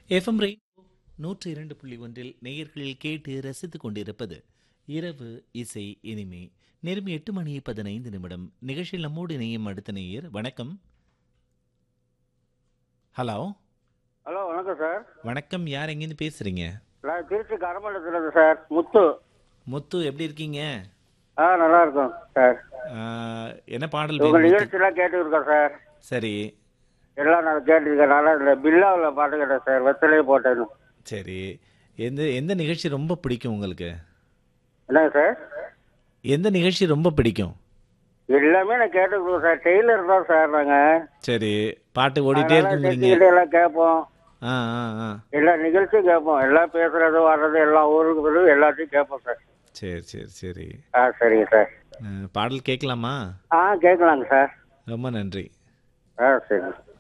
FM rainbow நூற்று இரண்டு புள்ளி ஒன்றில் நேயர்களில் கேட்டு ரசித்துக் கொண்டிருப்பது இரவு இசை இனிமை நேரம் எட்டு மணி பதினைந்து நிமிடம் நிகழ்ச்சியில் நம்மோடு இணையும் அடுத்த நேயர் வணக்கம் ஹலோ ஹலோ வணக்கம் சார் வணக்கம் யார் எங்கேருந்து பேசுறீங்க நான் திருச்சி கரமண்டலத்துலேருந்து சார் முத்து முத்து எப்படி இருக்கீங்க ஆ நல்லா இருக்கும் சார் ஆஹ், என்ன பாடல் உங்கள் வேணும் முத்து? நிகழ்ச்சியெல்லாம் கேட்டுருக்கோம் சார் சரி எல்லாம் நான் கேட்டுருக்கனால இந்த பில்லாவில் பாட்டு கேட்டேன் சார் வெத்தலையே போட்டேன்னு சரி எந்த எந்த நிகழ்ச்சி ரொம்ப பிடிக்கும் உங்களுக்கு என்னங்க சார் எந்த நிகழ்ச்சி ரொம்ப பிடிக்கும் எல்லாமே நான் கேட்டுருக்கோம் சார் டெய்லர் தான் சார் நாங்கள் சரி பாட்டு ஓடிட்டே இருக்குங்கிறீங்க எல்லாம் கேட்போம் ஆ ஆ ஆ எல்லா நிகழ்ச்சியும் கேட்போம் எல்லாம் பேசுறது வர்றது எல்லாம் ஊருக்கு போறது எல்லாத்தையும் கேட்போம் சார் சரி சரி சரி ஆ சரிங்க சார் அஹ், பாடல் கேட்கலாமா ஆ கேட்கலாங்க சார் ரொம்ப நன்றி ஆ சரி